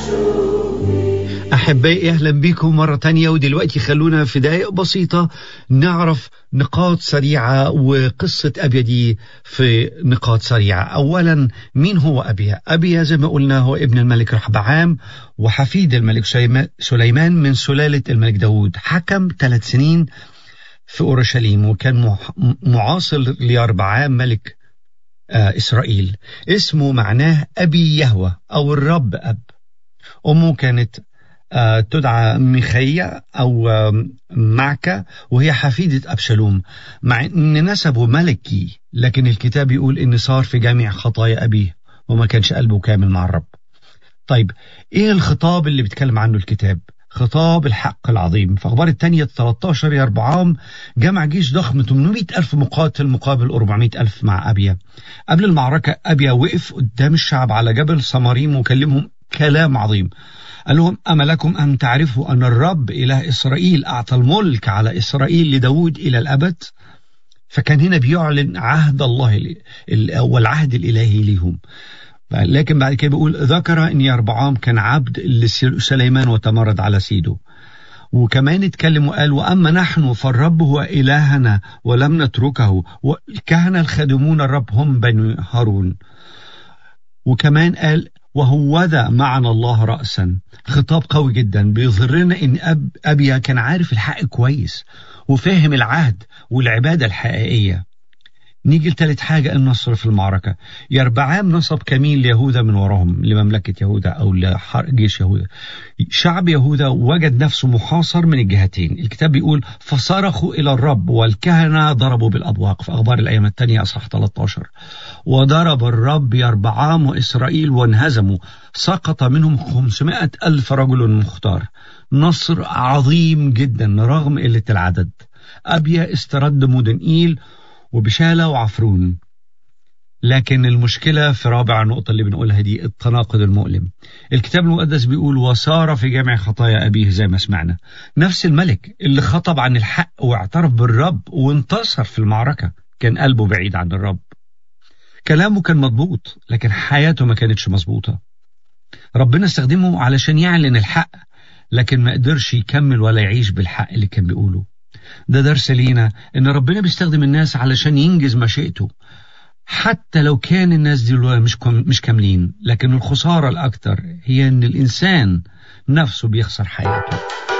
أحبائي أهلا بكم مرة تانية ودلوقتي خلونا في دقائق بسيطة نعرف نقاط سريعة وقصة أبيا دي في نقاط سريعة أولا مين هو أبيا؟ أبيا زي ما قلنا هو ابن الملك رحبعام وحفيد الملك سليمان من سلالة الملك داود حكم ثلاث سنين في أورشليم وكان معاصر ليربعام ملك إسرائيل اسمه معناه أبي يهوى أو الرب أب أمه كانت تدعى ميخية أو معكة وهي حفيدة أبشالوم مع أن نسبه ملكي لكن الكتاب يقول أن صار في جميع خطايا أبيه وما كانش قلبه كامل مع الرب طيب إيه الخطاب اللي بيتكلم عنه الكتاب خطاب الحق العظيم في أخبار الثانية 13 يا أربعام جمع جيش ضخم 800 ألف مقاتل مقابل 400 ألف مع أبيا قبل المعركة أبيا وقف قدام الشعب على جبل سماريم وكلمهم كلام عظيم قال لهم أما لكم أن تعرفوا أن الرب إله إسرائيل أعطى الملك على إسرائيل لداود إلى الأبد فكان هنا بيعلن عهد الله والعهد الإلهي ليهم لكن بعد كده بيقول ذكر أن يربعام كان عبد لسليمان وتمرد على سيده وكمان اتكلم وقال وأما نحن فالرب هو إلهنا ولم نتركه والكهنة الخادمون الرب هم بني هارون وكمان قال وهوذا معنا الله رأسا خطاب قوي جدا بيظهر لنا ان أب أبيا كان عارف الحق كويس وفاهم العهد والعبادة الحقيقية نيجي لثالث حاجة النصر في المعركة يربعام نصب كمين ليهوذا من وراهم لمملكة يهوذا أو لجيش يهوذا شعب يهوذا وجد نفسه محاصر من الجهتين الكتاب بيقول فصرخوا إلى الرب والكهنة ضربوا بالأبواق في أخبار الأيام الثانية أصحاح 13 وضرب الرب يربعام وإسرائيل وانهزموا سقط منهم 500 ألف رجل مختار نصر عظيم جدا رغم قلة العدد أبيا استرد مدن إيل وبشالة وعفرون لكن المشكلة في رابع نقطة اللي بنقولها دي التناقض المؤلم الكتاب المقدس بيقول وصار في جميع خطايا أبيه زي ما سمعنا نفس الملك اللي خطب عن الحق واعترف بالرب وانتصر في المعركة كان قلبه بعيد عن الرب كلامه كان مضبوط لكن حياته ما كانتش مظبوطة ربنا استخدمه علشان يعلن الحق لكن ما قدرش يكمل ولا يعيش بالحق اللي كان بيقوله ده درس لينا ان ربنا بيستخدم الناس علشان ينجز مشيئته حتى لو كان الناس دي مش مش كاملين لكن الخسارة الأكثر هي ان الإنسان نفسه بيخسر حياته